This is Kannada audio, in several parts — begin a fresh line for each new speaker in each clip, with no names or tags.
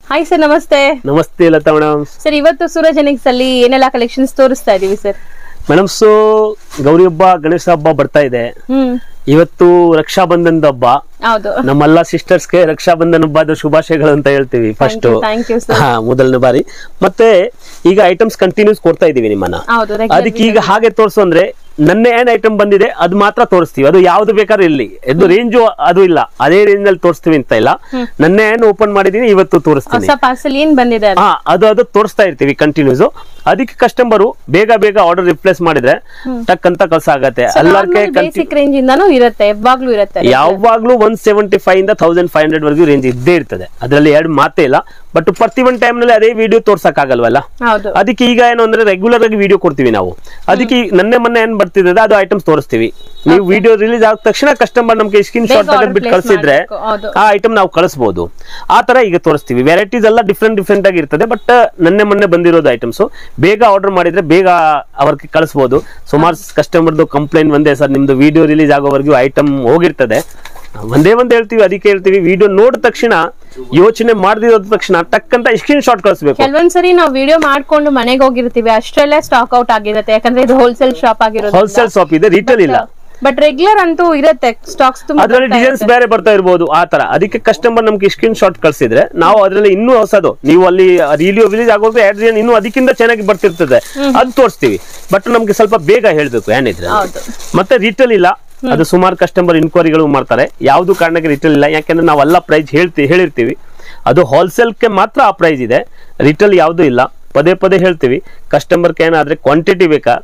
ಹಾಯ್ ಸರ್ ನಮಸ್ತೆ
ನಮಸ್ತೆ ಲತಾ ಮೇಡಮ್
ಸರ್ ಇವತ್ತು ಸೂರಜನಿಕ್ಸ್ ಅಲ್ಲಿ ಏನೆಲ್ಲ ಕಲೆಕ್ಷನ್ಸ್ ತೋರಿಸ್ತಾ ಇದೀವಿ ಸರ್
ಮೇಡಮ್ ಸೊ ಗೌರಿ ಹಬ್ಬ ಗಣೇಶ ಹಬ್ಬ ಬರ್ತಾ ಇದೆ
ಹ್ಮ್
ಇವತ್ತು ರಕ್ಷಾ ಬಂಧನದ ಹಬ್ಬ
ಹೌದು
ನಮ್ಮೆಲ್ಲ ಸಿಸ್ಟರ್ಸ್ಗೆ ರಕ್ಷಾ ಬಂಧನ ಹಬ್ಬದ ಶುಭಾಶಯಗಳು ಅಂತ ಹೇಳ್ತೀವಿ first
you, thank you, sir.
ಹಾ ಮೊದಲನೇ ಬಾರಿ ಮತ್ತೆ ಈಗ ಐಟಮ್ಸ್ ಕಂಟಿನ್ಯೂಸ್ ಕೊಡ್ತಾ ಇದೀವಿ ನಿಮ್ಮನ್ನ
ಹೌದು regular
ಅದಕ್ಕೆ ಈಗ ಹಾಗೆ ತೋರಿಸು ಅಂದ್ರೆ ನನ್ನ ಏನ್ ಐಟಮ್ ಬಂದಿದೆ ಅದು ಮಾತ್ರ ತೋರಿಸ್ತೀವಿ ಅದು ಯಾವ್ದು ಬೇಕಾದ್ರೆ ಇಲ್ಲಿ ಇದು ರೇಂಜು ಅದು ಇಲ್ಲ ಅದೇ ರೇಂಜ್ ಅಲ್ಲಿ ತೋರಿಸ್ತೀವಿ ಅಂತ ಇಲ್ಲ ನನ್ನ ಏನ್ ಓಪನ್ ಮಾಡಿದೀನಿ ಇವತ್ತು ತೋರಿಸ್ತೀನಿ
ಹೊಸ ಪಾರ್ಸಲ್ ಏನ್ ಬಂದಿದೆ ಅದು?
ಹಾ ಅದು ಅದು ತೋರಿಸ್ತಾ ಇರ್ತೀವಿ ಕಂಟಿನ್ಯೂಸ್ ಅದಕ್ಕೆ ಕಸ್ಟಮರು ಬೇಗ ಬೇಗ ಆರ್ಡರ್ ರಿಪ್ಲೇಸ್ ಮಾಡಿದ್ರೆ ಟಕ್ ಅಂತ ಕೆಲಸ ಆಗತ್ತೆ
So,
ಎಲ್ಲರ್ಗೆ
normal basic ರೇಂಜ್ ಇಂದಾನು ಇರುತ್ತೆ ಯಾವಾಗ್ಲೂ ಇರುತ್ತೆ
ಯಾವಾಗ್ಲೂ ಒನ್ ಸೆವೆಂಟಿ ಫೈವ್ ಇಂದ ತೌಸಂಡ್ ಫೈವ್ ಹಂಡ್ರೆಡ್ ವರೆಗೂ ರೇಂಜ್ ಇದ್ದೇ ಇರ್ತದೆ ಅದರಲ್ಲಿ ಎರಡು ಮಾತೇ ಇಲ್ಲ ಬಟ್ ಪ್ರತಿ ಒಂದು ಟೈಮ್ ನಲ್ಲಿ ಅದೇ ವಿಡಿಯೋ ತೋರ್ಸಕ್ ಆಗಲ್ವಲ್ಲ
ಹೌದು
ಅದಕ್ಕೆ ಈಗ ಏನು ಅಂದ್ರೆ ರೆಗ್ಯುಲರ್ ಆಗಿ ವಿಡಿಯೋ ಕೊಡ್ತೀವಿ ನಾವು ಅದಕ್ಕೆ ಈಗ ನನ್ನೆ ಮೊನ್ನೆ ಏನ್ ಬರ್ತಿದೆ ಅದು ಐಟಮ್ಸ್ ತೋರಿಸ್ತೀವಿ ನೀವು ವಿಡಿಯೋ ರಿಲೀಸ್ ಆದ ತಕ್ಷಣ ಕಸ್ಟಮರ್ ನಮ್ಗೆ ಸ್ಕ್ರೀನ್ ಶಾಟ್
ಬೇಗ order
ತೆಗೆದ್ಬಿಟ್ಟು
place
ಕಳ್ಸಿದ್ರೆ
ಮಾಡ್ಬೇಕು, ಹೌದು.
ಆ ಐಟಮ್ ನಾವು ಕಳಿಸಬಹುದು ಆ ತರ ಈಗ ತೋರಿಸ್ತೀವಿ ವೆರೈಟೀಸ್ ಎಲ್ಲ ಡಿಫ್ರೆಂಟ್ ಡಿಫ್ರೆಂಟ್ ಆಗಿ ಇರ್ತದೆ ಬಟ್ ನನ್ನೆ ಮೊನ್ನೆ ಬಂದಿರೋದು ಐಟಮ್ಸ್ ಬೇಗ ಆರ್ಡರ್ ಮಾಡಿದ್ರೆ ಬೇಗ ಅವ್ರಿಗೆ ಕಳಿಸಬಹುದು ಸುಮಾರು ಕಸ್ಟಮರ್ದು ಕಂಪ್ಲೇಂಟ್ ಒಂದೇ ಸರ್ ನಿಮ್ದು ವಿಡಿಯೋ ರಿಲೀಸ್ ಆಗೋವರೆಗೂ ಐಟಮ್ ಹೋಗಿರ್ತದೆ ಒಂದೇ ಒಂದ್ ಹೇಳ್ತೀವಿ ಅದಕ್ಕೆ ಹೇಳ್ತೀವಿ ವಿಡಿಯೋ ನೋಡಿದ ತಕ್ಷಣ ಯೋಚನೆ ಮಾಡದಿರೋದ ತಕ್ಷಣ ಟಕ್ ಅಂತ ಸ್ಕ್ರೀನ್ ಶಾಟ್ ಕಳಿಸ್ಬೇಕು
ಕೆಲವೊಂದ್ಸರಿ ನಾವು ವಿಡಿಯೋ ಮಾಡ್ಕೊಂಡು ಮನೆಗೆ ಹೋಗಿರ್ತೀವಿ ಅಷ್ಟರಲ್ಲೇ ಸ್ಟಾಕ್ ಔಟ್ ಆಗಿರುತ್ತೆ ಯಾಕಂದ್ರೆ ಇದು ಹೋಲ್ಸೇಲ್ ಶಾಪ್ ಆಗಿರೋದು
ಹೋಲ್ಸೇಲ್ ಶಾಪ್ ಇದೆ ರಿಟೇಲ್ ಇಲ್ಲ
ಬಟ್ ರೆಗ್ಯುಲರ್ ಅಂತೂ ಇರುತ್ತೆ ಸ್ಟಾಕ್ಸ್ ತುಂಬಾ
ಅದ್ರಲ್ಲಿ
ಬರ್ತಾ
ಡಿಸೈನ್ಸ್
ಇರುತ್ತೆ.
ಬೇರೆ ಬರ್ತಾ ಇರ್ಬೋದು ಆ ತರ ಅದಕ್ಕೆ ಕಸ್ಟಮರ್ ನಮ್ಗೆ ಸ್ಕ್ರೀನ್ ಶಾಟ್ ಕಳ್ಸಿದ್ರೆ ನಾವು ಅದ್ರಲ್ಲಿ ಇನ್ನೂ ಹೊಸದು ನೀವು ಅಲ್ಲಿ ರೀಲಿಯೋ ವಿಲೇಜ್ ಆಗೋದು ಎರಡು ಡಿಸೈನ್ ಇನ್ನೂ ಅದಕ್ಕಿಂತ ಚೆನ್ನಾಗಿ ಬರ್ತಿರ್ತದೆ ಅದು ತೋರಿಸ್ತೀವಿ ಬಟ್ ನಮ್ಗೆ ಸ್ವಲ್ಪ ಬೇಗ ಹೇಳ್ಬೇಕು ಏನಿದ್ರೆ
ಹೌದು
ಮತ್ತೆ ರಿಟೇಲ್ ಇಲ್ಲ ಅದು ಸುಮಾರು ಕಸ್ಟಮರ್ ಇನ್ಕ್ವೈರಿಗಳು ಮಾಡ್ತಾರೆ ಯಾವ್ದು ಕಾರಣಕ್ಕೆ ರಿಟೇಲ್ ಇಲ್ಲ ಯಾಕಂದ್ರೆ ನಾವೆಲ್ಲ ಪ್ರೈಸ್ ಹೇಳ್ತೀವಿ ಹೇಳಿರ್ತೀವಿ ಅದು ಹೋಲ್ಸೇಲ್ಗೆ ಮಾತ್ರ ಆ ಪ್ರೈಸ್ ಇದೆ ರಿಟೇಲ್ ಯಾವ್ದು ಇಲ್ಲ ಪದೇ ಪದೇ ಹೇಳ್ತೀವಿ ಕಸ್ಟಮರ್ಗೆ ಏನಾದ್ರೆ ಕ್ವಾಂಟಿಟಿ ಬೇಕಾ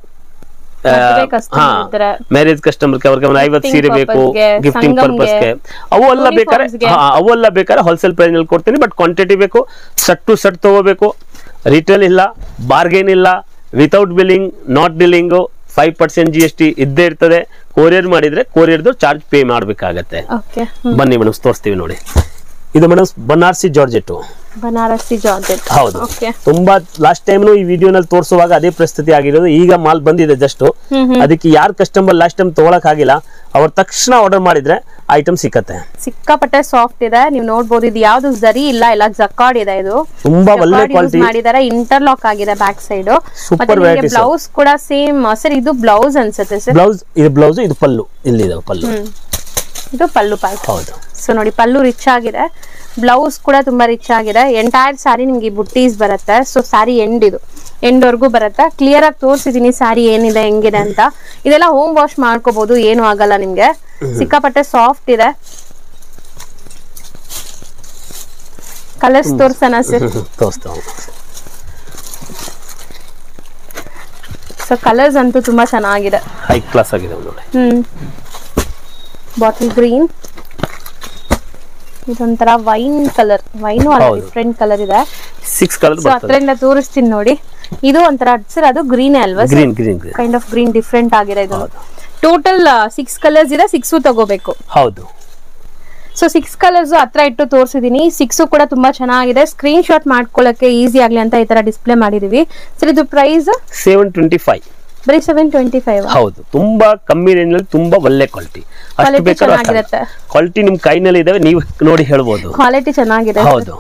ಮದುವೆ customer ಇದ್ರೆ.
ಮ್ಯಾರೇಜ್ ಕಸ್ಟಮರ್ಗೆ ಅವ್ರಿಗೆ ಒಂದು ಐವತ್ತು
Gifting
ಸೀರೆ ಬೇಕು
purpose-ಗೆ,
ಗಿಫ್ಟಿಂಗ್
ಸಂಗಮ್ಗೆ,
ಪರ್ಪಸ್ಗೆ ಅವೆಲ್ಲ ಬೇಕಾದ್ರೆ
uniforms-ಗೆ.
ಹಾ, ಅವೆಲ್ಲ ಬೇಕಾದ್ರೆ ಹೋಲ್ಸೇಲ್ ಪ್ರೈಸ್ ನಲ್ಲಿ ಕೊಡ್ತೀನಿ ಬಟ್ ಕ್ವಾಂಟಿಟಿ ಬೇಕು ಸಟ್ ಟು ಸಟ್ ತಗೋಬೇಕು ರಿಟೇಲ್ ಇಲ್ಲ ಬಾರ್ಗೇನ್ ಇಲ್ಲ without billing not billing five percent G S T ಇದ್ದೇ ಇರ್ತದೆ ಕೊರಿಯರ್ ಮಾಡಿದ್ರೆ ಕೊರಿಯರ್ದು ಚಾರ್ಜ್ ಪೇ ಮಾಡ್ಬೇಕಾಗತ್ತೆ
ಓಕೆ
ಬನ್ನಿ ಮೇಡಮ್ ತೋರಿಸ್ತೀವಿ ನೋಡಿ ಇದು madam Banarasi georgette
Banarasi georgette
ಹೌದು
ಓಕೆ
ತುಂಬಾ ಲಾಸ್ಟ್ ಟೈಮ್ ಈ ವಿಡಿಯೋನಲ್ಲಿ ತೋರಿಸುವಾಗ ಅದೇ ಪರಿಸ್ಥಿತಿ ಆಗಿರೋದು ಈಗ ಮಾಲ್ ಬಂದಿದೆ ಜಸ್ಟ್ ಅದಕ್ಕೆ ಯಾರು ಕಸ್ಟಮರ್ ಲಾಸ್ಟ್ ಟೈಮ್ ತಗೊಳಕ್ ಆಗಿಲ್ಲ ಅವ್ರ ತಕ್ಷಣ ಆರ್ಡರ್ ಮಾಡಿದ್ರೆ ಐಟಮ್ ಸಿಕ್ಕತ್ತೆ
ಸಿಕ್ಕಾಪಟ್ಟೆ ಸಾಫ್ಟ್ ಇದೆ ನೀವು ನೋಡ್ಬೋದು ಇದು ಯಾವ್ದು ಜರಿ ಇಲ್ಲ ಎಲ್ಲ ಜಕಾರ್ಡ್ ಇದೆ ಇದು
ತುಂಬಾ ಒಳ್ಳೆ
ಜಕಾರ್ಡ್ ಯೂಸ್
ಕ್ವಾಲಿಟಿ
ಮಾಡಿದ್ದಾರೆ ಇಂಟರ್ಲಾಕ್ ಆಗಿದೆ ಬ್ಯಾಕ್ ಸೈಡ್
Super
ಮತ್ತೆ ನಿಮಗೆ
varieties.
ಬ್ಲೌಸ್ ಕೂಡ ಸೇಮ್ ಸರ್ ಇದು ಬ್ಲೌಸ್ ಅನ್ಸುತ್ತೆ ಸರ್
ಬ್ಲೌಸ್ ಇದು ಬ್ಲೌಸ್ ಇದು ಪಲ್ಲು ಇಲ್ಲಿದೆ ಪಲ್ಲು
ಇದು ಪಲ್ಲು ಪಾರ್ಟ್
ಹೌದು
ಸೊ ನೋಡಿ ಪಲ್ಲು ರಿಚ್ ಆಗಿದೆ ಬ್ಲೌಸ್ ಕೂಡ ತುಂಬಾ ರಿಚ್ ಆಗಿದೆ ಎಂಟೈರ್ ಸಾರಿ ನಿಮ್ಗೆ ಬುಟ್ಟೀಸ್ ಬರುತ್ತೆ ಸೊ ಸಾರಿ ಎಂಡ್ ಇದು ಎಂಡ್ ವರ್ಗೂ ಬರುತ್ತೆ ಕ್ಲಿಯರ್ ಆಗಿ ತೋರಿಸಿದೀನಿ ಸಾರಿ ಏನಿದೆ ಹೆಂಗಿದೆ ಅಂತ ಇದೆಲ್ಲ ಹೋಮ್ ವಾಶ್ ಮಾಡ್ಕೋಬಹುದು ಏನು ಆಗಲ್ಲ ನಿಮ್ಗೆ ಸಿಕ್ಕಾಪಟ್ಟೆ ಸಾಫ್ಟ್ ಇದೆ ಕಲರ್ಸ್ ತೋರ್ಸೋಣ ಸರ್
ತೋರಿಸ್ತಾ
ಸೊ ಕಲರ್ಸ್ ಅಂತೂ ತುಂಬಾ ಚೆನ್ನಾಗಿದೆ
ಹೈ ಕ್ಲಾಸ್ ಆಗಿದೆ ನೋಡಿ
ಹ್ಮ್ ಬಾಟಲ್ ಗ್ರೀನ್ ಇದೊಂಥರ ವೈನ್ ಕಲರ್ ವೈನು ಅಲ್ಲ
ಹೌದು.
ಡಿಫ್ರೆಂಟ್ ಕಲರ್ ಇದೆ
ಸಿಕ್ಸ್ ಕಲರ್
ಸೊ
ಬರ್ತದೆ
ಹತ್ರದಿಂದ ತೋರಿಸ್ತೀನಿ ನೋಡಿ ಇದು ಒಂಥರ ಸರ್ ಅದು ಗ್ರೀನ್ ಅಲ್ವಾ
green green green
kind of green different ಆಗಿದೆ ಇದು ಟೋಟಲ್ ಸಿಕ್ಸ್ ಕಲರ್ಸ್ ಇದೆ ಸಿಕ್ಸು ತಗೋಬೇಕು
ಹೌದು
ಸೊ ಸಿಕ್ಸ್ ಕಲರ್ಸ್ ಹತ್ರ ಇಟ್ಟು ತೋರಿಸಿದೀನಿ ಸಿಕ್ಸು ಕೂಡ ತುಂಬಾ ಚೆನ್ನಾಗಿದೆ ಸ್ಕ್ರೀನ್ ಶಾಟ್ ಮಾಡ್ಕೊಳ್ಳಕ್ಕೆ ಈಸಿ ಆಗ್ಲಿ ಅಂತ ಈ ತರ ಡಿಸ್ಪ್ಲೇ ಮಾಡಿದೀವಿ ಸರ್ ಇದು ಪ್ರೈಸ್
ಸೆವೆನ್ ಟ್ವೆಂಟಿ ಫೈವ್
ಬರೀ ಸೆವೆನ್ ಟ್ವೆಂಟಿ ಫೈವ್
ಹೌದು ತುಂಬಾ ಕಮ್ಮಿ ರೇಂಜ್ ನಲ್ಲಿ ತುಂಬಾ ಒಳ್ಳೆ ಕ್ವಾಲಿಟಿ ಅಷ್ಟು
Quality
ಬೇಕಾದ್ರೂ
ಚೆನ್ನಾಗಿರುತ್ತೆ.
ಕ್ವಾಲಿಟಿ ನಿಮ್ ಕೈನಲ್ಲಿ ಇದಾವೆ ನೀವು ನೋಡಿ ಹೇಳ್ಬೋದು
ಕ್ವಾಲಿಟಿ ಚೆನ್ನಾಗಿದೆ
ಹೌದು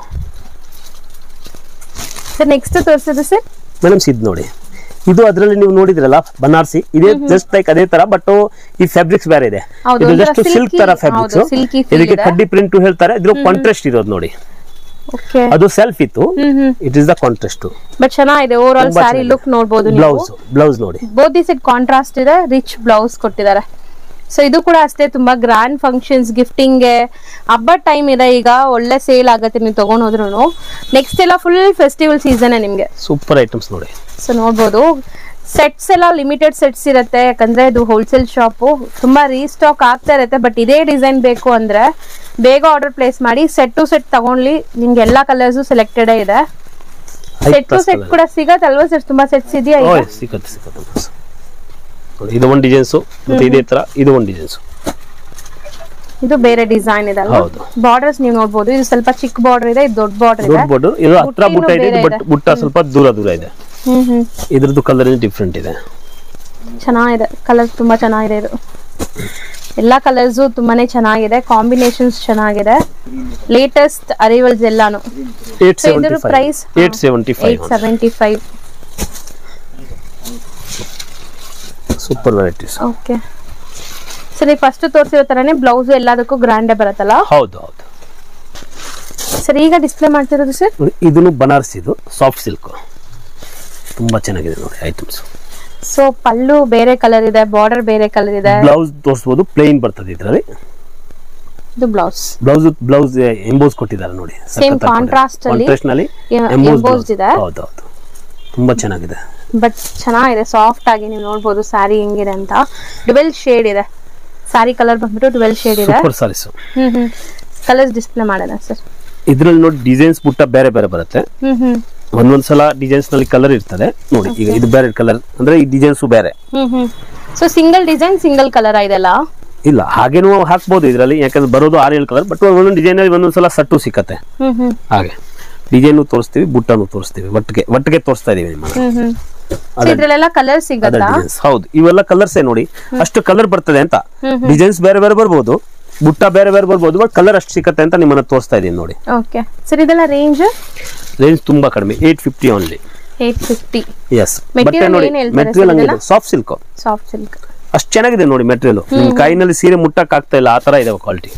ಸರ್ ನೆಕ್ಸ್ಟ್ ತೋರಿಸಿದ್ದು ಸರ್
ಮೇಡಮ್ಸ್ ಇದು ನೋಡಿ ಇದು ಅದರಲ್ಲಿ ನೀವು ನೋಡಿದ್ರಲ್ಲ ಬನಾರ್ಸಿ ಇದೇ ಜಸ್ಟ್ ಲೈಕ್ ಅದೇ ತರ ಬಟ್ ಈ ಫ್ಯಾಬ್ರಿಕ್ಸ್ ಬೇರೆ ಇದೆ
ಹೌದು,
ಇದು
ಒಂಥರ
ಜಸ್ಟ್ ಸಿಲ್ಕ್
silky-
ತರ ಫ್ಯಾಬ್ರಿಕ್ಸ್
ಹೌದು, silky feel
ಇದಕ್ಕೆ
ಇದೆ.
ಕಡ್ಡಿ ಪ್ರಿಂಟ್ ಹೇಳ್ತಾರೆ ಇದ್ರ ಕಾಂಟ್ರಾಸ್ಟ್ ಇರೋದು ನೋಡಿ
ಓಕೆ
ಅದು ಸೆಲ್ಫ್ ಇತ್ತು
hmm hmm
it is the contrast
but ಚೆನ್ನಾಗಿದೆ ಓವರ್ ಆಲ್
ತುಂಬಾ
ಸ್ಯಾರಿ
ಚೆನ್ನಾಗಿದೆ.
ಲುಕ್ ನೋಡ್ಬೋದು ನೀವು
ಬ್ಲೌಸ್ ಬ್ಲೌಸ್ ನೋಡಿ
ಬೋತ್ ದಿ ಸೆಟ್ ಕಾಂಟ್ರಾಸ್ಟ್ ಇದೆ ರಿಚ್ ಬ್ಲೌಸ್ ಕೊಟ್ಟಿದ್ದಾರೆ ಸೊ ಇದು ಕೂಡ ಅಷ್ಟೇ ತುಂಬಾ ಗ್ರ್ಯಾಂಡ್ ಫಂಕ್ಷನ್ಸ್ ಗಿಫ್ಟಿಂಗ್ಗೆ ಹಬ್ಬದ ಟೈಮ್ ಇದೆ ಈಗ ಒಳ್ಳೆ ಸೇಲ್ ಆಗುತ್ತೆ ನೀವು ತಗೊಂಡೋದ್ರು ನೆಕ್ಸ್ಟ್ ಎಲ್ಲ ಫುಲ್ ಫೆಸ್ಟಿವಲ್ ಸೀಸನ್ ನಿಮ್ಗೆ
ಸೂಪರ್ ಐಟಮ್ಸ್ ನೋಡಿ
ಸೊ ನೋಡ್ಬೋದು ಸೆಟ್ಸ್ ಎಲ್ಲ ಲಿಮಿಟೆಡ್ ಸೆಟ್ಸ್ ಇರುತ್ತೆ ಯಾಕಂದ್ರೆ ಇದು ಹೋಲ್ಸೇಲ್ ಶಾಪು ತುಂಬಾ ರೀಸ್ಟಾಕ್ ಆಗ್ತಾ ಇರುತ್ತೆ ಬಟ್ ಇದೇ ಡಿಸೈನ್ ಬೇಕು ಅಂದ್ರೆ ಬೇಗ ಆರ್ಡರ್ ಪ್ಲೇಸ್ ಮಾಡಿ ಸೆಟ್ ಟು ಸೆಟ್ ತಗೊಂಡ್ಲಿ ನಿಮ್ಗೆ ಎಲ್ಲಾ ಕಲರ್ಸು ಸೆಲೆಕ್ಟೆಡ್ ಇದೆ
High
set to
class
set
colour.
ಕೂಡ ಸಿಗತ್ತಲ್ವಾ ಸರ್ ತುಂಬಾ ಸೆಟ್ಸ್ ಇದೆಯಾ ಈಗ
ಓಯ್ ಸಿಕ್ಕತ್ತೆ ಸಿಕ್ಕತ್ತೆ boss. ನೋಡಿ ಇದು ಒಂದು ಡಿಸೈನ್ಸು ಮತ್ತೆ ಇದೇ ತರ ಇದು ಒಂದು ಡಿಸೈನ್ಸು
ಇದು ಬೇರೆ ಡಿಸೈನ್ ಇದೆ ಅಲ್ವಾ
ಹೌದು.
ಬಾರ್ಡರ್ಸ್ ನೀವು ನೋಡ್ಬೋದು ಇದು ಸ್ವಲ್ಪ ಚಿಕ್ಕ ಬಾರ್ಡರ್ ಇದೆ ಇದು ದೊಡ್ಡ ಬಾರ್ಡರ್ ಇದೆ
ದೊಡ್ಡ ಬೋರ್ಡ್ ಇದು ಹತ್ರ
ಬುಟ್ಟಿನೂ
ಬುಟ್ಟ ಇದೆ
ಬೇರೆ
ಬಟ್
ಇದೆ.
ಬುಟ್ಟ ಸ್ವಲ್ಪ ದೂರ ದೂರ ಇದೆ
ಹ್ಮ್ ಹ್ಮ್
ಇದ್ರದ್ದು ಕಲರ್ ಡಿಫ್ರೆಂಟ್ ಇದೆ
ಚೆನ್ನಾಗಿದೆ ಕಲರ್ ತುಂಬಾ ಚೆನ್ನಾಗಿದೆ ಇದು ಎಲ್ಲಾ ಕಲರ್ಸು ತುಂಬಾನೇ ಚೆನ್ನಾಗಿದೆ ಕಾಂಬಿನೇಷನ್ಸ್ ಚೆನ್ನಾಗಿದೆ ಲೇಟೆಸ್ಟ್ ಅರೈವಲ್ಸ್ ಎಲ್ಲಾನು
ಏಟ್
ಸೊ ಇದರ
seventy
price
eight seventy five
eight seventy five
super varieties
okay ಸರಿ ಫಸ್ಟ್ ತೋರಿಸಿರೋ ತರನೇ ಬ್ಲೌಸ್ ಎಲ್ಲದಕ್ಕೂ ಗ್ರ್ಯಾಂಡೇ ಬರುತ್ತಲ್ಲ
ಹೌದು ಹೌದು
ಸರ್ ಈಗ ಡಿಸ್ಪ್ಲೇ ಮಾಡ್ತಿರೋದು ಸರ್
ನೋಡಿ, ಇದನ್ನು ಬನಾರಸ್ ಇದು ಸಾಫ್ಟ್ ಸಿಲ್ಕ್ ತುಂಬಾ ಚೆನ್ನಾಗಿದೆ ನೋಡಿ ಐಟಮ್ಸ್
ಸೊ ಪಲ್ಲು ಬೇರೆ ಕಲರ್ ಇದೆ ಬಾರ್ಡರ್ ಬೇರೆ ಕಲರ್ ಇದೆ
ಬ್ಲೌಸ್ ತೋರಿಸ್ಬೋದು ಪ್ಲೇನ್ ಬರ್ತದೆ ಇದರಲ್ಲಿ
ಇದು ಬ್ಲೌಸ್
ಬ್ಲೌಸ್ ಬ್ಲೌಸ್ ಎಂಬೋಸ್ ಕೊಟ್ಟಿದ್ದಾರೆ ನೋಡಿ
Same contrast ಅಲ್ಲಿ
ಕಾಂಟ್ರಾಸ್ಟ್ ನಲ್ಲಿ
em-
ಎಂಬೋಸ್
embossed ಇದೆ.
ಹೌದು ಹೌದು ತುಂಬಾ ಚೆನ್ನಾಗಿದೆ
ಬಟ್ ಚೆನ್ನಾಗಿದೆ ಸಾಫ್ಟ್ ಆಗಿ ನೀವು ನೋಡ್ಬೋದು ಸ್ಯಾರಿ ಹೆಂಗಿದೆ ಅಂತ ಡುವೆಲ್ ಶೇಡ್ ಇದೆ ಸ್ಯಾರಿ ಕಲರ್ ಬಂದ್ಬಿಟ್ಟು ಡುವೆಲ್ ಶೇಡ್ ಇದೆ
super saris
hmm hmm colours display ಮಾಡೋಣ ಸರ್
ಇದ್ರಲ್ಲಿ ನೋಡಿ ಡಿಸೈನ್ಸ್ ಬುಟ್ಟ ಬೇರೆ ಬೇರೆ ಬರುತ್ತೆ
ಹ್ಮ್ ಹ್ಮ್
ಒಂದೊಂದ್ ಸಲ ಡಿಸೈನ್ಸ್ ನಲ್ಲಿ ಕಲರ್ ಇರ್ತದೆ ನೋಡಿ ಈಗ ಇದು ಬೇರೆ ಕಲರ್ ಅಂದ್ರೆ ಈ ಡಿಸೈನ್ಸ್ ಬೇರೆ
hmm hmm so single design single colour ಇದೆಲ್ಲ
ಇಲ್ಲ ಹಾಗೇನೂ ಹಾಕ್ಬೋದು ಇದರಲ್ಲಿ ಯಾಕಂದ್ರೆ ಬರೋದು ಆರು ಏಳು ಕಲರ್ ಬಟ್ ಒಂದೊಂದು ಡಿಸೈನ್ ಅಲ್ಲಿ ಒಂದೊಂದ್ ಸಲ ಸಟ್ಟು ಸಿಕ್ಕತ್ತೆ
ಹ್ಮ್ ಹ್ಮ್
ಹಾಗೆ ಡಿಸೈನು ತೋರಿಸ್ತೀವಿ ಬುಟ್ಟನು ತೋರಿಸ್ತೀವಿ ಒಟ್ಟಿಗೆ ಒಟ್ಟಿಗೆ ತೋರಿಸ್ತಾ ಇದೀವಿ ನಿಮ್ಮನ್ನ
ಹ್ಮ್ ಹ್ಮ್ ಸೊ ಇದ್ರಲ್ಲೆಲ್ಲ ಕಲರ್
ಅದರ್
ಸಿಗತ್ತಾ
ಡಿಸೈನ್ಸ್ ಹೌದು ಇವೆಲ್ಲ ಕಲರ್ಸೇ ನೋಡಿ ಅಷ್ಟು ಕಲರ್ ಬರ್ತದೆ ಅಂತ ಡಿಸೈನ್ಸ್ ಬೇರೆ ಬೇರೆ ಬರ್ಬೋದು ಬುಟ್ಟ ಬೇರೆ ಬೇರೆ ಬರ್ಬೋದು ಬಟ್ ಕಲರ್ ಅಷ್ಟು ಸಿಕ್ಕತ್ತೆ ಅಂತ ನಿಮ್ಮನ್ನ ತೋರಿಸ್ತಾ ಇದೀನಿ ನೋಡಿ
ಓಕೆ ಸರ್ ಇದೆಲ್ಲ ರೇಂಜ್
ರೇಂಜ್ ತುಂಬಾ ಕಡಿಮೆ eight fifty only
eight fifty
ಎಸ್
Material
ಬಟ್ಟೆ ನೋಡಿ
ಏನ್ ಹೇಳ್ತಾರೆ
ಮೆಟೀರಿಯಲ್
sir
ಹಂಗಿದೆ
ಇದೆಲ್ಲ?
ಸಾಫ್ಟ್ ಸಿಲ್ಕ್
ಸಾಫ್ಟ್ ಸಿಲ್ಕ್
ಅಷ್ಟು ಚೆನ್ನಾಗಿದೆ ನೋಡಿ ಮೆಟೀರಿಯಲ್ ನಿಮ್ ಕೈನಲ್ಲಿ ಸೀರೆ ಮುಟ್ಟಕ್ ಆಗ್ತಾ ಇಲ್ಲ ಆ ತರ ಇದೆ ಕ್ವಾಲಿಟಿ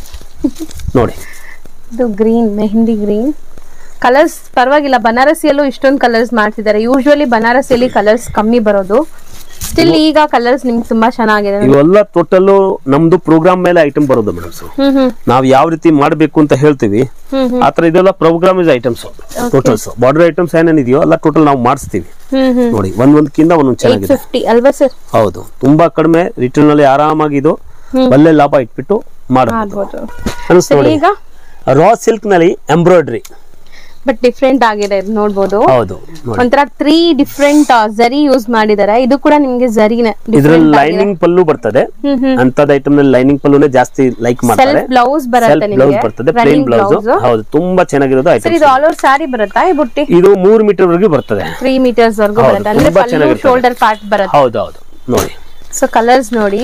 ನೋಡಿ
ಇದು ಗ್ರೀನ್ ಮೆಹಂದಿ ಗ್ರೀನ್ ಕಲರ್ಸ್ ಪರವಾಗಿಲ್ಲ ಬನಾರಸಿಯಲ್ಲೂ ಇಷ್ಟೊಂದು ಕಲರ್ಸ್ ಮಾಡ್ತಿದ್ದಾರೆ ಯೂಶುವಲಿ ಬನಾರಸಿಯಲ್ಲಿ ಕಲರ್ಸ್ ಕಮ್ಮಿ ಬರೋದು ಸ್ಟಿಲ್ ಈಗ ಕಲರ್ಸ್ ನಿಮ್ಗೆ ತುಂಬಾ ಚೆನ್ನಾಗಿದೆ
ಇವೆಲ್ಲ ಟೋಟಲ್ ನಮ್ದು ಪ್ರೋಗ್ರಾಮ್ ಮೇಲೆ ಐಟಮ್ ಬರೋದು ಮೇಡಮ್
ಹ್ಮ್ ಹ್ಮ್
ನಾವ್ ಯಾವ ರೀತಿ ಮಾಡ್ಬೇಕು ಅಂತ ಹೇಳ್ತೀವಿ
ಹ್ಮ್
ಆತರ ಇದೆಲ್ಲ program is items totals border items ಏನೇನಿದೆಯೋ ಎಲ್ಲ ಟೋಟಲ್ ನಾವು ಮಾಡಿಸ್ತೀವಿ
ಹ್ಮ್ ಹ್ಮ್
ನೋಡಿ ಒಂದ್ ಒಂದ್ಕಿಂತ ಒಂದೊಂದ್
ಏಟ್
ಚೆನ್ನಾಗಿದೆ
ಫಿಫ್ಟಿ ಅಲ್ವಾ ಸರ್
ಹೌದು ತುಂಬಾ ಕಡಿಮೆ ರಿಟರ್ನ್ ಅಲ್ಲಿ ಆರಾಮಾಗಿ ಇದು ಒಳ್ಳೆ ಲಾಭ ಇಟ್ಬಿಟ್ಟು ಮಾಡಬಹುದು
ಮಾಡ್ಬೋದು
ಅನಿಸ್ತು
ಸರಿ
ನೋಡಿ
ಈಗ
ರಾ ಸಿಲ್ಕ್ ನಲ್ಲಿ ಎಂಬ್ರಾಯ್ಡ್ರಿ
ಬಟ್ ಡಿಫ್ರೆಂಟ್ ಆಗಿದೆ ಇದು ನೋಡ್ಬೋದು
ಹೌದು ನೋಡಿ
ಒಂಥರ ತ್ರೀ ಡಿಫ್ರೆಂಟ್ ಜರಿ ಯೂಸ್ ಮಾಡಿದ್ದಾರೆ ಇದು ಕೂಡ ನಿಮ್ಗೆ ಜರಿನೇ
ಇದ್ರಲ್ಲಿ ಲೈನಿಂಗ್ ಪಲ್ಲು ಬರ್ತದೆ
ಹ್ಮ್ ಹ್ಮ್
ಅಂತದ್ ಐಟಮ್ ನಲ್ಲಿ ಲೈನಿಂಗ್ ಪಲ್ಲುನೇ ಜಾಸ್ತಿ ಲೈಕ್ ಮಾಡ್ತಾರೆ
ಸೆಲ್ಫ್ ಬ್ಲೌಸ್ ಬರುತ್ತೆ
ಸೆಲ್ಫ್ ಬ್ಲೌಸ್
ನಿಮಗೆ
ಬರ್ತದೆ ಪ್ಲೇನ್ ಬ್ಲೌಸ್ ಹೌದು ತುಂಬಾ ಚೆನ್ನಾಗಿರೋದು
ಸರ್
ಐಟಮ್
ಇದು ಆಲ್ ಓವರ್ ಸ್ಯಾರಿ ಬರುತ್ತಾ ಈ ಬುಟ್ಟಿ
ಇದು ಮೂರ್ ಮೀಟರ್ ವರೆಗೂ ಬರ್ತದೆ
ತ್ರೀ ಮೀಟರ್ಸ್ ವರ್ಗು
ಹೌದು,
ಬರುತ್ತೆ ಅಂದ್ರೆ
ತುಂಬಾ
ಪಲ್ಲು
ಚೆನ್ನಾಗಿರ್ತದೆ.
ಶೋಲ್ಡರ್ ಪಾರ್ಟ್ ಬರುತ್ತೆ
ಹೌದು ಹೌದು ನೋಡಿ
ಸೊ ಕಲರ್ಸ್ ನೋಡಿ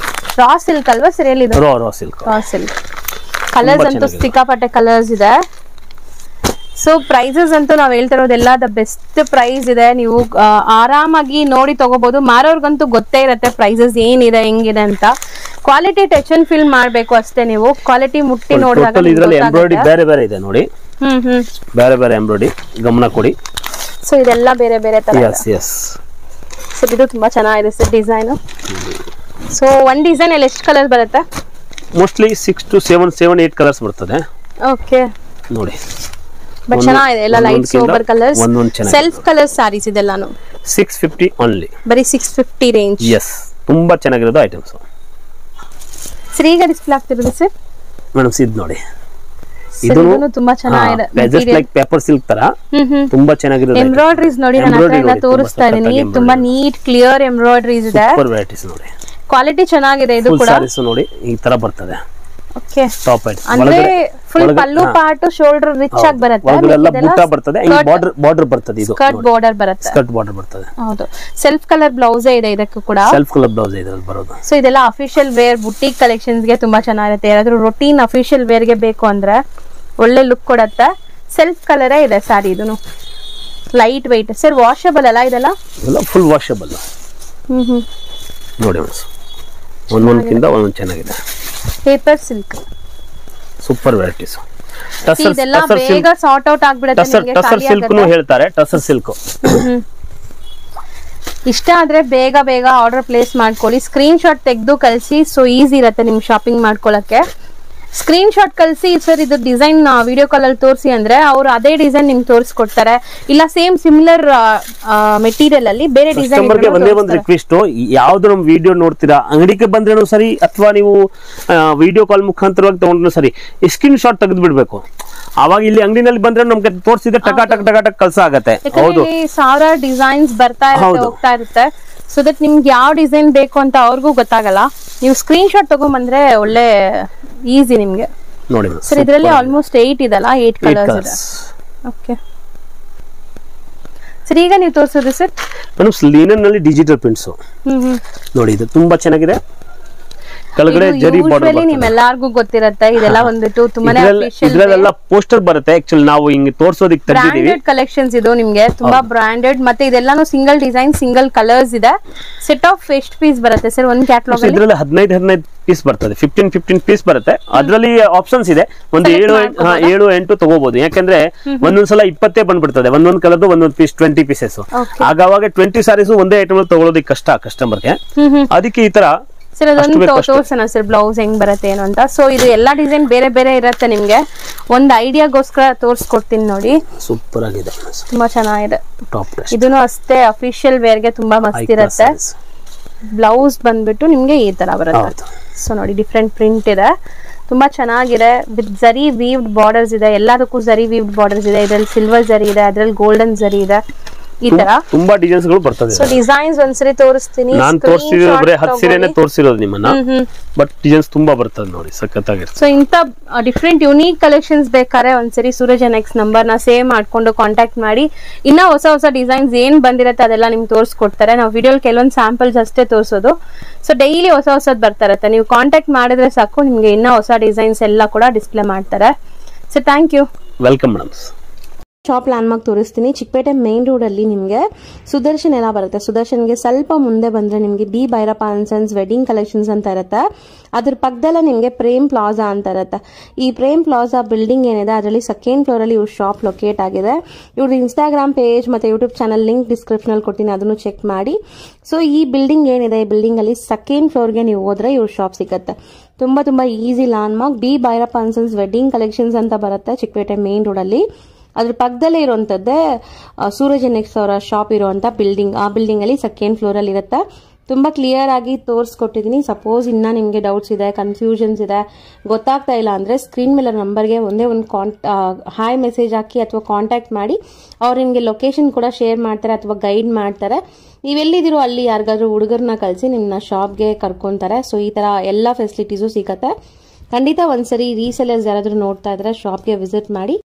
ರಾ ಸಿಲ್ಕ್ ಅಲ್ವಾ ಸರ್ ಎಲ್ಲಿದೆ
raw raw silk
raw silk colours ಅಂತೂ
ಚೆನ್ನಾಗಿದೆ.
ಸಿಕ್ಕಾಪಟ್ಟೆ ಕಲರ್ಸ್ ಇದೆ ಸೊ ಪ್ರೈಸಸ್ ಅಂತೂ ನಾವ್ ಹೇಳ್ತಾ ಇರೋದೆಲ್ಲ ದ ಬೆಸ್ಟ್ ಪ್ರೈಸ್ ಇದೆ ನೀವು ಆ, ಆರಾಮಾಗಿ ನೋಡಿ ತಗೋಬಹುದು ಮಾರೋರ್ಗಂತೂ ಗೊತ್ತೇ ಇರುತ್ತೆ ಪ್ರೈಸಸ್ ಏನಿದೆ ಹೆಂಗಿದೆ ಅಂತ ಕ್ವಾಲಿಟಿ ಟಚ್ ಅಂಡ್ ಫೀಲ್ ಮಾಡ್ಬೇಕು ಅಷ್ಟೇ ನೀವು ಕ್ವಾಲಿಟಿ ಮುಟ್ಟಿ ನೋಡಿದಾಗ
ಟೋಟಲ್
ನಿಮ್ಗೆ
ಇದ್ರಲ್ಲಿ ಎಂಬ್ರಾಯ್ಡ್ರಿ
ಗೊತ್ತಾಗುತ್ತೆ.
ಬೇರೆ ಬೇರೆ ಇದೆ ನೋಡಿ
ಹ್ಮ್ ಹ್ಮ್
ಬೇರೆ ಬೇರೆ ಎಂಬ್ರಾಯ್ಡ್ರಿ ಗಮನ ಕೊಡಿ
ಸೊ ಇದೆಲ್ಲ ಬೇರೆ ಬೇರೆ ತರ
ಎಸ್ ಎಸ್
ಸೊ ಇದು ತುಂಬಾ ಚೆನ್ನಾಗಿದೆ ಸರ್ ಡಿಸೈನ್ ಸೊ ಒಂದ್ ಡಿಸೈನ್ ಅಲ್ಲಿ ಎಷ್ಟು ಕಲರ್ ಬರುತ್ತೆ
mostly six to seven seven eight colours ಬರ್ತದೆ
ಓಕೆ
ನೋಡಿ
ಬಟ್
ಒಂದು-
ಚೆನ್ನಾಗಿದೆ ಎಲ್ಲ ಲೈಟ್
ಒಂದೊಂದ್ಕಿಂತ
ಸೋಬರ್ ಕಲರ್ಸ್
ಒಂದೊಂದ್ ಚೆನ್ನಾಗಿದೆ.
ಸೆಲ್ಫ್ ಕಲರ್ ಸ್ಯಾರೀಸ್ ಇದೆಲ್ಲಾನು
ಸಿಕ್ಸ್ ಫಿಫ್ಟಿ ಓನ್ಲಿ
ಬರೀ ಸಿಕ್ಸ್ ಫಿಫ್ಟಿ ರೇಂಜ್
ಎಸ್ ತುಂಬಾ ಚೆನ್ನಾಗಿರೋದು ಐಟಮ್ಸ್
ಸರ್ ಈಗ ಡಿಸ್ಪ್ಲೇ ಆಗ್ತಿರೋದು ಸರ್
ಮೇಡಮ್ ಇದು ನೋಡಿ
ಸರ್ ಇದನ್ನು ತುಂಬಾ ಚೆನ್ನಾಗಿದೆ
ಜಸ್ಟ್ ಲೈಕ್ ಪೇಪರ್ ಸಿಲ್ಕ್ ತರ
ಹ್ಮ್ ಹ್ಮ್
ತುಂಬಾ ಚೆನ್ನಾಗಿರೋದು
ಎಂಬ್ರಾಯ್ಡ್ರೀಸ್ ನೋಡಿ ನಾನು ಹತ್ರ
Embroidery
ಎಲ್ಲ
ನೋಡಿ,
ತೋರಿಸ್ತಾ
ತುಂಬಾ
ಇದೀನಿ
ಸಖತ್ತಾಗಿ
ತುಂಬಾ ನೀಟ್ ಕ್ಲಿಯರ್ ಎಂಬ್ರಾಯ್ಡ್ರೀಸ್ ಇದೆ
ಸೂಪರ್ ವೆರೈಟೀಸ್ ನೋಡಿ
ಕ್ವಾಲಿಟಿ ಚೆನ್ನಾಗಿದೆ ಇದು
ಫುಲ್
ಕೂಡ
ಸಾರೀಸ್ ನೋಡಿ ಈ ತರ ಬರ್ತದೆ
ಓಕೆ
ಟಾಪ್ ಐಟ್
ಅಂದ್ರೆ full pallu part shoulder rich ಆಗಿ ಬರುತ್ತೆ
ಒಳಗಡೆಲ್ಲ ಬುಟ್ಟ ಬರ್ತದೆ ಬಾರ್ಡರ್ ಬಾರ್ಡರ್ ಬರ್ತದೆ ಇದು
ಸ್ಕರ್ಟ್ ಬಾರ್ಡರ್ ಬರುತ್ತೆ
ಸ್ಕರ್ಟ್ ಬಾರ್ಡರ್ ಬರ್ತದೆ
ಹೌದು ಸೆಲ್ಫ್ ಕಲರ್ ಬ್ಲೌಸೇ ಇದೆ ಇದಕ್ಕೂ ಕೂಡ
ಸೆಲ್ಫ್ ಕಲರ್ ಬ್ಲೌಸ್ ಇದ್ರಲ್ಲಿ ಬರೋದು
ಸೊ ಇದೆಲ್ಲ ಅಫಿಷಿಯಲ್ ವೇರ್ ಬುಟೀಕ್ ಕಲೆಕ್ಷನ್ಸ್ ಗೆ ತುಂಬಾ ಚೆನ್ನಾಗಿರುತ್ತೆ ಯಾರಾದ್ರೂ ರೊಟೀನ್ ಅಫಿಷಿಯಲ್ ವೇರ್ ಗೆ ಬೇಕು ಅಂದ್ರೆ ಒಳ್ಳೆ ಲುಕ್ ಕೊಡತ್ತೆ ಸೆಲ್ಫ್ ಕಲರೇ ಇದೆ ಸ್ಯಾರಿ ಇದನ್ನು ಲೈಟ್ ವೈಟ್ ಸರ್ ವಾಷಬಲ್ ಅಲ್ಲ ಇದೆಲ್ಲ
ಎಲ್ಲ ಫುಲ್ ವಾಷಬಲ್
ಹ್ಮ್ ಹ್ಮ್
ನೋಡಿ ಮೇಡಮ್ ಒಂದೊಂದಕ್ಕಿಂತ ಒಂದೊಂದು ಚೆನ್ನಾಗಿದೆ
paper silk
super varieties tussar
ಇದೆಲ್ಲ
ಟಸರ್
ಬೇಗ ಸಾರ್ಟ್ ಔಟ್ ಆಗ್ಬಿಡುತ್ತೆ
ಟಸರ್
ನಿಮ್ಗೆ
ಟಸರ್
ಖಾಲಿ
ಸಿಲ್ಕ್ನು
ಆಗತ್ತೆ.
ಹೇಳ್ತಾರೆ ಟಸರ್ ಸಿಲ್ಕ್
ಇಷ್ಟ ಆದ್ರೆ ಬೇಗ ಬೇಗ ಆರ್ಡರ್ ಪ್ಲೇಸ್ ಮಾಡ್ಕೊಳ್ಳಿ ಸ್ಕ್ರೀನ್ ಶಾಟ್ ತೆಗೆದು ಕಳಿಸಿ ಸೊ ಈಸಿ ಇರುತ್ತೆ ನಿಮ್ ಶಾಪಿಂಗ್ ಮಾಡ್ಕೊಳಕ್ಕೆ ಸ್ಕ್ರೀನ್ ಶಾಟ್ ಕಳಿಸಿ ಸರ್ ಇದು ಡಿಸೈನ್ ವಿಡಿಯೋ ಕಾಲ್ ಅಲ್ಲಿ ತೋರಿಸಿ ಅಂದ್ರೆ ಅವರು ಅದೇ ಡಿಸೈನ್ ನಿಮ್ಗೆ ತೋರಿಸ್ಕೊಡ್ತಾರೆ ಇಲ್ಲ ಸೇಮ್ ಸಿಮಿಲರ್ ಮೆಟೀರಿಯಲ್ ಅಲ್ಲಿ ಬೇರೆ
ಕಸ್ಟಮರ್ಗೆ ಒಂದೇ ಒಂದು
ಡಿಸೈನ್
ರಿಕ್ವೆಸ್ಟ್ ಯಾವ್ದು ನಮ್ಮ ವಿಡಿಯೋ ನೋಡ್ತೀರಾ ಅಂಗಡಿಗೆ ಬಂದ್ರೇನು ಸರಿ ಅಥವಾ ನೀವು ವಿಡಿಯೋ ಕಾಲ್ ಮುಖಾಂತರವಾಗಿ ತಗೊಂಡ್ರು ಸರಿ ಸ್ಕ್ರೀನ್ ಶಾಟ್ ತೆಗೆದು ಬಿಡ್ಬೇಕು ಅವಾಗ ಇಲ್ಲಿ ಅಂಗಡಿನಲ್ಲಿ ಬಂದ್ರೆ ನಮ್ಗೆ ತೋರಿಸಿದ್ರೆ ಟಕ ಟಕ್ ಟಕ ಟಕ್ ಕೆಲಸ ಆಗತ್ತೆ ಹೌದು
ಯಾಕಂದ್ರೆ ಸಾವಿರ ಡಿಸೈನ್ಸ್ ಬರ್ತಾ ಇರುತ್ತೆ
ಹೌದು.
ಹೋಗ್ತಾ ಇರುತ್ತೆ ಸೊ ದಟ್ ನಿಮ್ಗೆ ಯಾವ ಡಿಸೈನ್ ಬೇಕು ಅಂತ ಅವ್ರಿಗೂ ಗೊತ್ತಾಗಲ್ಲ ನೀವು ಸ್ಕ್ರೀನ್ ಶಾಟ್ ತಗೊಂಡ್ಬಂದ್ರೆ ಒಳ್ಳೆ ಈಸಿ ನಿಮ್ಗೆ
ನೋಡಿ
ಸರ್ ಇದರಲ್ಲಿ ಆಲ್ಮೋಸ್ಟ್ ಏಟ್ ಇದಲ್ಲ ಏಟ್ ಕಲರ್ಸ್ ಇದೆ ಓಕೆ ಸರ್ ಈಗ ನೀವು ತೋರಿಸೋದು ಸರ್
ಮೇಡಮ್ ಲೀನನ್ ನಲ್ಲಿ ಡಿಜಿಟಲ್ ಪ್ರಿಂಟ್ಸ್
ಹ್ಮ್ ಹ್ಮ್
ನೋಡಿ ಇದು ತುಂಬಾ ಚೆನ್ನಾಗಿದೆ ಕೆಳಗಡೆ ಜರಿ border
ಯೂಶುವಲಿ
ಬರ್ತದೆ.
ನಿಮ್ಮೆಲ್ಲಾರ್ಗೂ ಗೊತ್ತಿರತ್ತೆ ಇದೆಲ್ಲ ಬಂದ್ಬಿಟ್ಟು ತುಂಬಾನೇ
ಇದ್ರಲ್ಲಿ-
ಅಫಿಷಿಯಲ್
ಇದ್ರಲ್ಲೆಲ್ಲ ಪೋಸ್ಟರ್ ಬರುತ್ತೆ ಆಕ್ಚುಲಿ ನಾವು ಹಿಂಗೆ ತೋರ್ಸೋದಿಕ್ ತೆಗ್ದಿದೀವಿ
ಬ್ರಾಂಡೆಡ್ ಕಲೆಕ್ಷನ್ಸ್ ಇದು ನಿಮ್ಗೆ ತುಂಬಾ ಬ್ರಾಂಡೆಡ್ ಮತ್ತೆ ಇದೆಲ್ಲಾನು ಸಿಂಗಲ್ ಡಿಸೈನ್ ಸಿಂಗಲ್ ಕಲರ್ಸ್ ಇದೆ ಸೆಟ್ ಆಫ್ ಎಷ್ಟು ಪೀಸ್ ಬರುತ್ತೆ ಸರ್ ಒಂದ್ ಕ್ಯಾಟ್ಲಾಗ್ ಅಲ್ಲಿ
ಇದ್ರಲ್ಲಿ ಹದಿನೈದು ಹದಿನೈದು ಪೀಸ್ ಬರ್ತದೆ ಫಿಫ್ಟೀನ್ ಫಿಫ್ಟೀನ್ ಪೀಸ್ ಬರುತ್ತೆ ಅದ್ರಲ್ಲಿ ಆಪ್ಷನ್ಸ್ ಇದೆ ಒಂದು
Select
ಏಳು ಎಂಟು- ಹಾ, ಏಳು ಎಂಟು ತಗೋಬಹುದು ಯಾಕಂದ್ರೆ ಒಂದೊಂದ್ಸಲ ಇಪ್ಪತ್ತೇ ಬಂದ್ಬಿಡ್ತದೆ ಒಂದೊಂದ್ ಕಲರ್ದು ಒಂದೊಂದ್ ಪೀಸ್ ಟ್ವೆಂಟಿ ಪೀಸಸ್
Okay.
ಆಗ ಟ್ವೆಂಟಿ ಸಾರೀಸ್ ಒಂದೇ ಐಟಮ್ ತಗೊಳೋದಕ್ಕೆ ಕಷ್ಟ ಕಸ್ಟಮರ್ಗೆ
ಹ್ಮ್ ಹ್ಮ್
ಅದಕ್ಕೆ ಈ ತರ
ಸರ್
ಅಷ್ಟು
ಅದೊಂದು
ಬೇಕು ಅಷ್ಟೇ.
ತೋರ್ಸೋಣ ಸರ್ ಬ್ಲೌಸ್ ಹೆಂಗ್ ಬರುತ್ತೆ ಏನು ಅಂತ ಸೊ ಇದು ಎಲ್ಲಾ ಡಿಸೈನ್ ಬೇರೆ ಬೇರೆ ಇರುತ್ತೆ ನಿಮ್ಗೆ ಒಂದ್ ಐಡಿಯಾಗೋಸ್ಕರ ತೋರ್ಸ್ಕೊಡ್ತೀನಿ ನೋಡಿ
ಸೂಪರ್ ಆಗಿದೆ
ತುಂಬಾ ಚೆನ್ನಾಗಿದೆ
ಟಾಪ್
ಇದನ್ನು ಅಷ್ಟೇ ಅಫಿಷಿಯಲ್ ವೇರ್ಗೆ ತುಂಬಾ ಮಸ್ತ್ ಇರುತ್ತೆ ಬ್ಲೌಸ್ ಬಂದ್ಬಿಟ್ಟು ನಿಮ್ಗೆ ಈ ತರ ಬರುತ್ತೆ
ಹೌದು.
ಸೊ ನೋಡಿ ಡಿಫ್ರೆಂಟ್ ಪ್ರಿಂಟ್ ಇದೆ ತುಂಬಾ ಚೆನ್ನಾಗಿದೆ ವಿತ್ ಜರಿ ವೀವ್ಡ್ ಬಾರ್ಡರ್ಸ್ ಇದೆ ಎಲ್ಲದಕ್ಕೂ ಜರಿ ವೀವ್ಡ್ ಬಾರ್ಡರ್ಸ್ ಇದೆ ಇದ್ರಲ್ಲಿ ಸಿಲ್ವರ್ ಜರಿ ಇದೆ ಅದ್ರಲ್ಲಿ ಗೋಲ್ಡನ್ ಜರಿ ಇದೆ ಈ ತರ
ತುಂಬಾ ಡಿಸೈನ್ಸ್ ಗಳು ಬರ್ತದೆ
ಸೊ ಡಿಸೈನ್ಸ್ ಒಂದ್ಸರಿ ತೋರಿಸ್ತೀನಿ
ನಾನ್ ತೋರಿಸಿರೋ ಬರೀ ಹತ್ತು ಸೀರೆನೆ ತೋರಿಸಿರೋದು ನಿಮ್ಮನ್ನ
ಹ್ಮ್ ಹ್ಮ್
ಬಟ್ ಡಿಸೈನ್ಸ್ ತುಂಬಾ ಬರ್ತದೆ ನೋಡಿ ಸಖತ್ತಾಗಿರ್ತದೆ
ಸೊ ಇಂಥ ಡಿಫ್ರೆಂಟ್ ಯುನೀಕ್ ಕಲೆಕ್ಷನ್ಸ್ ಬೇಕಾದ್ರೆ ಒಂದ್ಸರಿ ಸೂರಜ್ ಎಕ್ಸ್ ನಂಬರ್ನ ಸೇವ್ ಮಾಡ್ಕೊಂಡು ಕಾಂಟ್ಯಾಕ್ಟ್ ಮಾಡಿ ಇನ್ನ ಹೊಸ ಹೊಸ ಡಿಸೈನ್ಸ್ ಏನ್ ಬಂದಿರತ್ತೆ ಅದೆಲ್ಲ ನಿಮ್ಗೆ ತೋರಿಸ್ಕೊಡ್ತಾರೆ ನಾವು ವಿಡಿಯೋಲಿ ಕೆಲವೊಂದು ಸ್ಯಾಂಪಲ್ಸ್ ಅಷ್ಟೇ ತೋರಿಸೋದು ಸೊ ಡೈಲಿ ಹೊಸ ಹೊಸದ್ ಬರ್ತಾ ಇರುತ್ತೆ ನೀವು ಕಾಂಟ್ಯಾಕ್ಟ್ ಮಾಡಿದ್ರೆ ಸಾಕು ನಿಮ್ಗೆ ಇನ್ನ ಹೊಸ ಡಿಸೈನ್ಸ್ ಎಲ್ಲ ಕೂಡ ಡಿಸ್ಪ್ಲೇ ಮಾಡ್ತಾರೆ so thank you
welcome madams
shop landmark ತೋರಿಸ್ತೀನಿ ಚಿಕ್ಕಪೇಟೆ ಮೇನ್ ರೋಡ್ ಅಲ್ಲಿ ನಿಮಗೆ ಸುದರ್ಶನ್ ಎಲ್ಲ ಬರುತ್ತೆ ಸುದರ್ಶನ್ಗೆ ಸ್ವಲ್ಪ ಮುಂದೆ ಬಂದ್ರೆ ನಿಮಗೆ D Bhairappa and sons wedding collections ಅಂತ ಇರುತ್ತೆ ಅದ್ರ ಪಕ್ಕದಲ್ಲೇ ನಿಮಗೆ ಪ್ರೇಮ್ ಪ್ಲಾಜಾ ಅಂತ ಇರುತ್ತೆ ಈ ಪ್ರೇಮ್ ಪ್ಲಾಜಾ ಬಿಲ್ಡಿಂಗ್ ಏನಿದೆ ಅದರಲ್ಲಿ ಸೆಕೆಂಡ್ ಫ್ಲೋರ್ ಅಲ್ಲಿ ಇವ್ರ ಶಾಪ್ ಲೊಕೇಟ್ ಆಗಿದೆ ಇವ್ರ ಇನ್ಸ್ಟಾಗ್ರಾಮ್ ಪೇಜ್ ಮತ್ತೆ ಯೂಟ್ಯೂಬ್ ಚಾನಲ್ ಲಿಂಕ್ ಡಿಸ್ಕ್ರಿಪ್ಷನ್ ಅಲ್ಲಿ ಕೊಡ್ತೀನಿ ಅದನ್ನು ಚೆಕ್ ಮಾಡಿ ಸೊ ಈ ಬಿಲ್ಡಿಂಗ್ ಏನಿದೆ ಈ ಬಿಲ್ಡಿಂಗ್ ಅಲ್ಲಿ ಸೆಕೆಂಡ್ ಫ್ಲೋರ್ಗೆ ನೀವು ಹೋದ್ರೆ ಇವ್ರ ಶಾಪ್ ಸಿಗುತ್ತೆ ತುಂಬಾ ತುಂಬಾ easy landmark D Bhairappa and sons wedding collections ಅಂತ ಬರುತ್ತೆ ಚಿಕ್ಕಪೇಟೆ ಮೇನ್ ರೋಡ್ ಅಲ್ಲಿ ಅದ್ರ ಪಕ್ಕದಲ್ಲೇ ಇರುವಂತದ್ದೇ ಆ, ಸೂರಜ್ ನೆಕ್ಸ್ ಅವರ ಶಾಪ್ ಇರುವಂತ ಬಿಲ್ಡಿಂಗ್ ಆ ಬಿಲ್ಡಿಂಗ್ ಅಲ್ಲಿ ಸೆಕೆಂಡ್ ಫ್ಲೋರ್ ಅಲ್ಲಿ ಇರುತ್ತೆ ತುಂಬಾ ಕ್ಲಿಯರ್ ಆಗಿ ತೋರಿಸ್ಕೊಟ್ಟಿದ್ದೀನಿ ಸಪೋಸ್ ಇನ್ನ ನಿಮಗೆ ಡೌಟ್ಸ್ ಇದೆ ಕನ್ಫ್ಯೂಷನ್ಸ್ ಇದೆ ಗೊತ್ತಾಗ್ತಾ ಇಲ್ಲ ಅಂದ್ರೆ ಸ್ಕ್ರೀನ್ ಮೇಲೆ ನಂಬರ್ಗೆ ಒಂದೇ ಒಂದು ಕಾಂಟ್ ಹಾಯ್ ಮೆಸೇಜ್ ಹಾಕಿ ಅಥವಾ ಕಾಂಟ್ಯಾಕ್ಟ್ ಮಾಡಿ ಅವ್ರು ನಿಮಗೆ ಲೊಕೇಶನ್ ಕೂಡ ಶೇರ್ ಮಾಡ್ತಾರೆ ಅಥವಾ ಗೈಡ್ ಮಾಡ್ತಾರೆ ನೀವೆಲ್ಲಿದ್ದೀರೋ ಅಲ್ಲಿ ಯಾರಿಗಾದ್ರೂ ಹುಡುಗರನ್ನ ಕಳಿಸಿ ನಿಮ್ಮನ್ನ ಶಾಪ್ಗೆ ಕರ್ಕೊಂತಾರೆ ಸೊ ಈ ತರ ಎಲ್ಲ ಫೆಸಿಲಿಟೀಸು ಸಿಗತ್ತೆ ಖಂಡಿತ ಒಂದ್ಸರಿ ರೀಸೆಲರ್ಸ್ ಯಾರಾದ್ರೂ ನೋಡ್ತಾ ಇದ್ರೆ ಶಾಪ್ಗೆ ವಿಸಿಟ್ ಮಾಡಿ